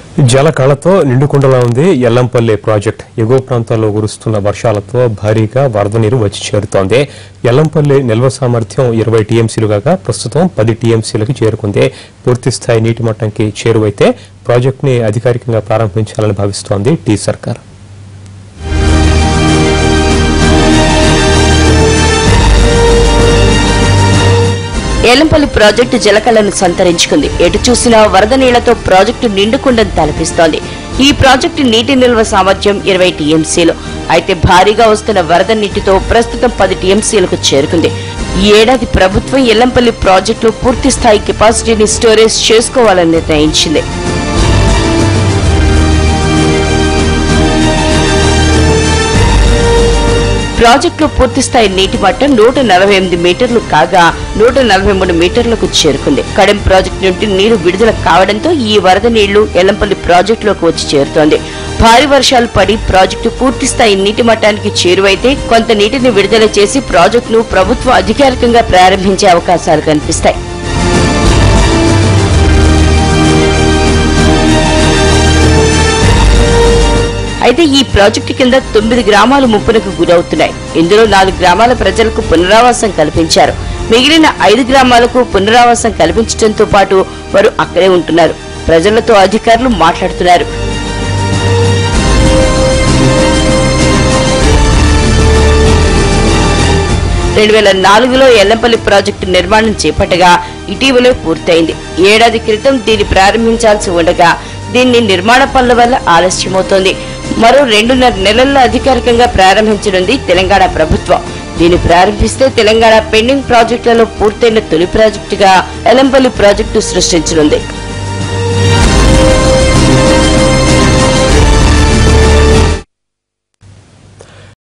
జల కళతో నిండుకుండలా ఉంది ఎల్లంపల్లి ప్రాజెక్ట్ ఎగువ ప్రాంతాల్లో కురుస్తున్న వర్షాలతో భారీగా వరద నీరు వచ్చి చేరుతోంది ఎల్లంపల్లి నిల్వ సామర్థ్యం ఇరవై టీఎంసీలు కాగా ప్రస్తుతం పది టీఎంసీలకు చేరుకుంది పూర్తి స్థాయి నీటి మట్టంకి చేరువైతే ప్రాజెక్టుని అధికారికంగా ప్రారంభించాలని భావిస్తోంది టీ సర్కార్ ఏలంపల్లి ప్రాజెక్టు జలకళను సంతరించుకుంది ఎటు చూసినా వరద నీళ్లతో ప్రాజెక్టు నిండుకుండని తలపిస్తోంది ఈ ప్రాజెక్టు నీటి నిల్వ సామర్థ్యం ఇరవై టీఎంసీలు అయితే భారీగా వస్తున్న వరద నీటితో ప్రస్తుతం పది టీఎంసీలకు చేరుకుంది ఈ ఏడాది ప్రభుత్వం ఎల్లంపల్లి ప్రాజెక్టులో పూర్తి స్థాయి కెపాసిటీని స్టోరేజ్ చేసుకోవాలని నిర్ణయించింది ప్రాజెక్టులో పూర్తి స్థాయి నీటి మట్టం నూట నలభై ఎనిమిది మీటర్లు కాగా నూట నలభై మూడు మీటర్లకు చేరుకుంది కడెం ప్రాజెక్టు నుండి నీరు విడుదల కావడంతో ఈ వరద నీళ్లు ఎల్లంపల్లి ప్రాజెక్టులోకి వచ్చి చేరుతోంది భారీ వర్షాలు పడి ప్రాజెక్టు పూర్తి స్థాయి నీటి మట్టానికి చేరువైతే కొంత నీటిని విడుదల చేసి ప్రాజెక్టును ప్రభుత్వం అధికారికంగా ప్రారంభించే అవకాశాలు కనిపిస్తాయి అయితే ఈ ప్రాజెక్టు కింద తొమ్మిది గ్రామాలు ముప్పునకు గురవుతున్నాయి ఇందులో నాలుగు గ్రామాల ప్రజలకు పునరావాసం కల్పించారు మిగిలిన ఐదు గ్రామాలకు పునరావాసం కల్పించడంతో పాటు వారు అక్కడే ఉంటున్నారు ప్రజలతో అధికారులు మాట్లాడుతున్నారు రెండు వేల నాలుగులో ఎల్లంపల్లి ప్రాజెక్టు నిర్మాణం చేపట్టగా ఇటీవలే పూర్తయింది ఏడాది క్రితం దీన్ని ప్రారంభించాల్సి ఉండగా దీన్ని నిర్మాణ పనుల వల్ల ఆలస్యమవుతోంది మరో రెండున్నర నెలల్లో అధికారికంగా ప్రారంభించనుంది తెలంగాణ ప్రభుత్వం దీన్ని ప్రారంభిస్తే తెలంగాణ పెండింగ్ ప్రాజెక్టులలో పూర్తయిన తొలి ప్రాజెక్టుగా ఎల్లంపల్లి ప్రాజెక్టు సృష్టించనుంది